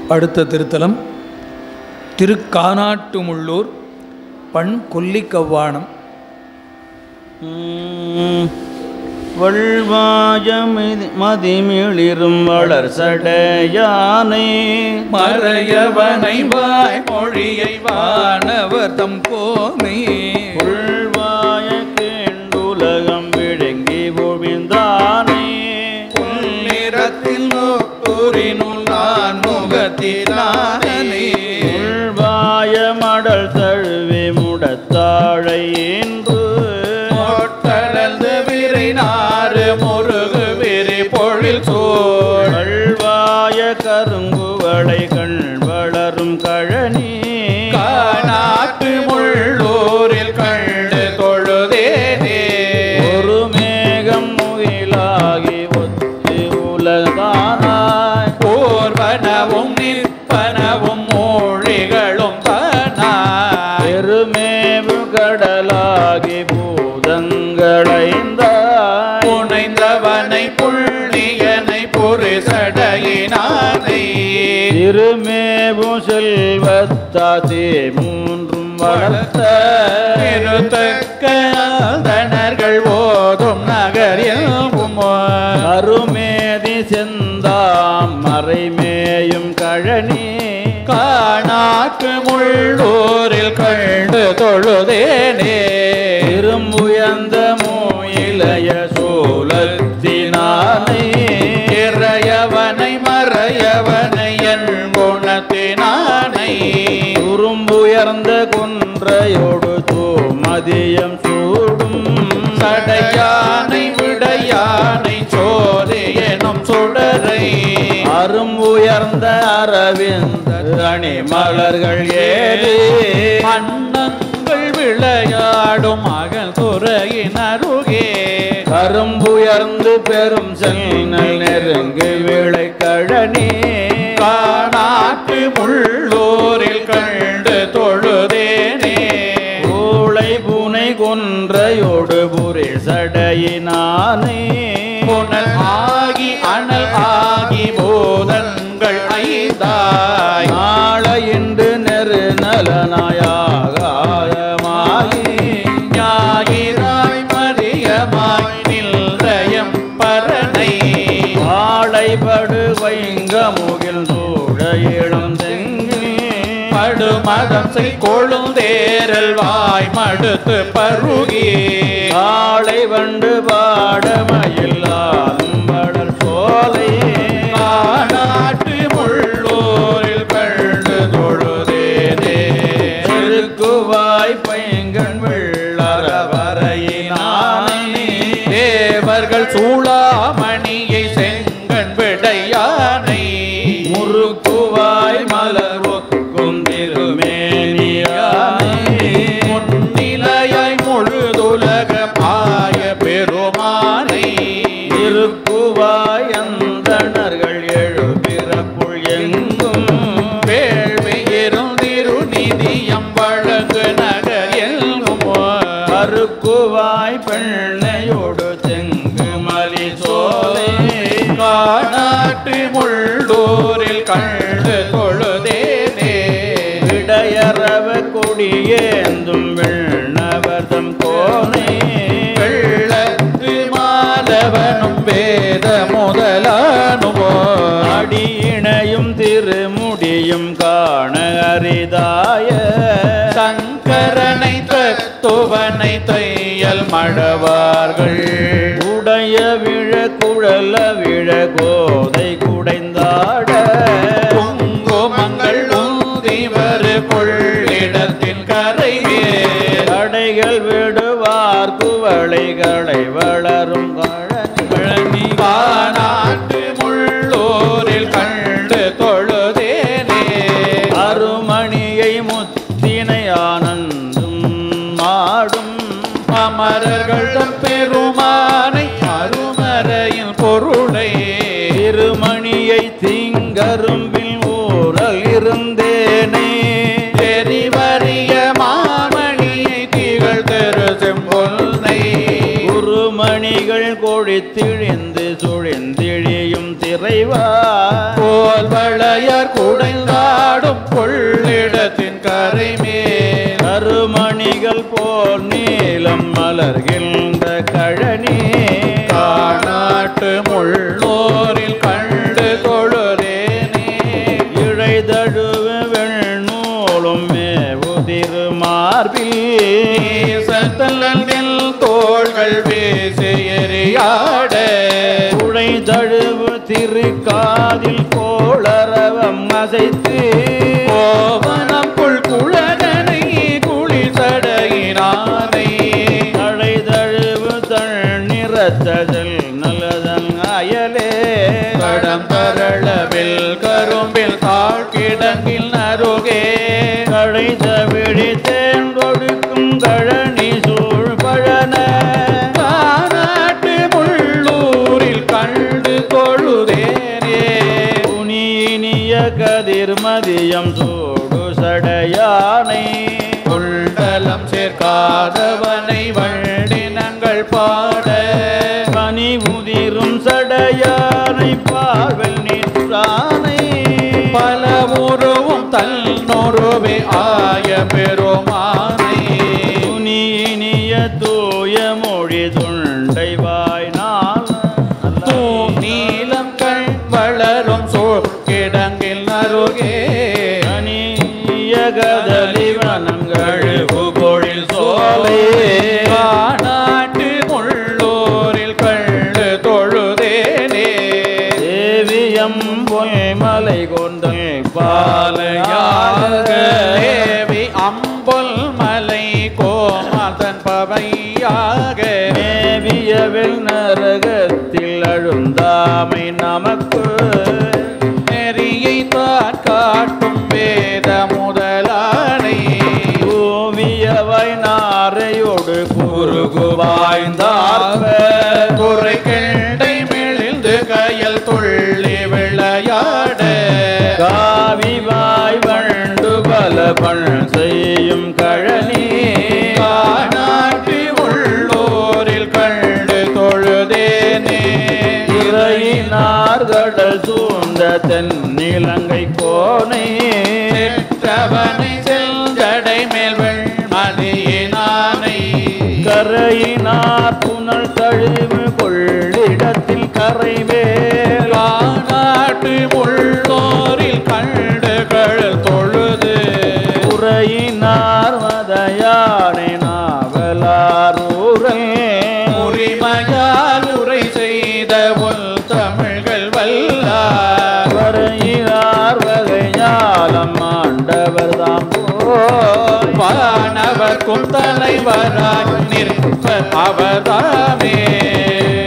அடுத்த திருத்தலம் திருக்கானாட்டுமுள்ளூர் பண் கொல்லிக்கவ்வானம் வள்வாய மதிமிளிரும் வளர் சடையானை மறையவனை வாய் மொழியை வானவர் தம் கோமே உள்வாய கேண்டுலகம் விழுங்கி ஒழிந்தானே நிறத்தில் நோக்கூறினுள் நான் முகத்திலானே உள்வாய மடல் தழுவி முடத்தாழை என்று மொட்டடர்ந்து விரைநாறு முருகு விரி பொழில் சோழ் வள்வாய கருங்குவளை கண் வளரும் கழனி காநாட்டு முள்ளூரில் கண்டு தொழுதேனே ஒரு மேகம் முகிலாகி ஒத்து உலகானாய் போர்வனவும் நிற்பனவும் மொழிகளும் தானாய் பெருமேவு கடலாகி பூதங்களைந்தாய் புனைந்தவனை புள்ளியனை புரிசடையினானை திருமேவு செல்வத்தாதே மூன்றும் வளர்த்த இருத்தக்க தனர்கள் ஓதும் நகரில் அருமேதி செந்தாம் மறைமேயும் கழனி காணாட்டு முள்ளூரில் கண்டு தொழுதேனே திரும்புயர்ந்த மூயிலைய சூலத்தினானை இறையவனை மறையவனை என் குணத்தினானை துரும்புயர்ந்த குன்றையோடு தூமதியம் சூடும் சடையானை விடையானை சோதி எனும் சுடரை அரும்புயர்ந்த அரவிந்த அணி மலர்கள் ஏறி அன்னங்கள் விளையாடும் மகள் துறையின் அருகே கரும்புயர்ந்து பெரும் செல்நல் நெருங்கு விளை கழனி காணாட்டு முள்ளூரில் கண்டு தொழுதேனே ஊளை பூனை கொன்றையோடு புரி சடையினானே புனல் ஆகி அனல் ஆகி போதங்கள் ஐந்தாய் நாளையின்று நெரு நலனாயாகாயமாகி ஞாயிறாய் மரியமாய் நில்றயம் பரனை ஆளைபடு வைங்கமுகில் சூழ இளம் செங்கில் படுமதம் செய் கொழுந்தேரல் வாய் மடுத்து பருகி ஆளை வண்டு பாடமையில்லாதும் படல் சோலை காணாட்டு முள்ளூரில் கண்டு தொழுதேனே செருக்குவாய் பைங்கண் வெள்ளரவரையினானே தேவர்கள் சூளாமணியை செங்கண் விடையானை முறுக்குவாய் மலர் ஒக்கும் திருமேனியானே முன்னிலையாய் முழுதுலக பாய பெருமானை இருக்குவாய் அந்தணர்கள் எழு பிறப்புள் எங்கும் வேள்வியிரும் திருநிதியம் வழங்கு நகர் எல்கும் அறுக்குவாய் பெண்ணையோடு செங்கு மலி சோலை காணாட்டு முள்ளூரில் கண்டு தொழுதேனே விடையறவ கொடியேந்தும் வெண்ணவர்தம் கோனை வெள்ளத்து மாலவனும் வேத முதலானுவோ அடியிணையும் திருமுடியும் காண அரிதாய சங்கரனை தத்துவனை தையல் மடவார்கள் உடைய விழ குழல விழ கோதை குடைந்தாட குங்குமங்கள் உந்திவரு கொள்ளிடத்தின் கரையே கடைகள் விடுவார் குவளைகளை வளரும் கழனி காணாட்டு முள்ளூரில் கண்டு தொழுதேனே அருமணியை முத்தினை ஆனந்தும் மாடும் அமரர்களும் பெருமானை அருமறையின் பொருளை திருமணியை திங்கரும்பில் ஊரல் இருந்தேனே தெரிவறிய மாமணியை திகழ் தெரு செம்பொன்னை குருமணிகள் கொழித்திழிந்து சுழிந்திழியும் திரைவா போல் வழ களையர் குடைந்தாடும் கொள்ளிடத்தின் கரைமேல் கருமணிகள் போல் நீலம் மலர்கின்ற கழனி காநாட்டு முள்ளோரில் கண்டு தொழுதேனே இழைதழுவு வெண்ணூலும் மேவுதிரு மார்பில் ஈசத்தலில் தோள்கள் வீசி எறியாட உழை தழுவு திருக்காதில் கோளரவம் அசைத்து கோவனப்புள் குழகனை குளிசடையினானை தழை தழுவு தண்ணிறத்ததில் நல்லதன் அயலே கடம் தரளவில் கரும்பில் தாழ்கிடங்கில் நருகே கடை தவிழி தேன் கொடுக்கும் கழனி சூழ் பழன காநாட்டு முள்ளூரில் கண்டு தொழுதேனே புனியினிய கதிர் மதியம் சூடு சடையானை குண்டலம் சேர்க்காதவனை வண்டினங்கள் பாட பனி உதிரும் சடையானை பார்வல் நிற்றானை பல உருவும் தன்னொருவே ஆய பெருமானை புனியினிய தூய மொழி துண்டை வாய்நாள் தூ நீலம் கண் வளரும் சோழ் கிடங்கில் நருகே அணிய கதலி வனங்கழுவு பொழில் சோலை காநாட்டு முள்ளூரில் கண்டு தொழுதேனே தேவியம் பொய்மலை கொண்டல் பாலையாக பாலையாக தேவி அம்பொல் மலை கோமதன் பவையாக மேவியவில் நரகத்தில் அழுந்தாமை நமக்கு நெறியை தான் காட்டும் வேத முதலானை ஓவியவை நாரையோடு குறுகுவாய்ந்தார்ப குறை கெண்டை மெழிந்து கையில் துள்ளி விளையாட காவிவாய் வண்டு பல பண் செய்யும் கழனி காநாட்டு உள்ளூரில் கண்டு தொழுதேனே இறையினார் கடல் சூழ்ந்த தென்னிலங்கை கோனை செற்றவனை செஞ்சடை மேல் வெண்மதியினானை கரையினார் புனல் தழுவு கொள்ளிடத்தில் கரைவேல் காநாட்டு உள்ளோரில் கண்டு கழல் தொழுது உரையினார் மதையானை நாவலார் ஊரல் உரிமையால் உரை செய்த உள் தமிழ்கள் வல்லார் வரையினார் வகையாலம் ஆண்டவர் தாம் போய் வானவர்க்கும் தலைவராய் நிற்ப அவதாமே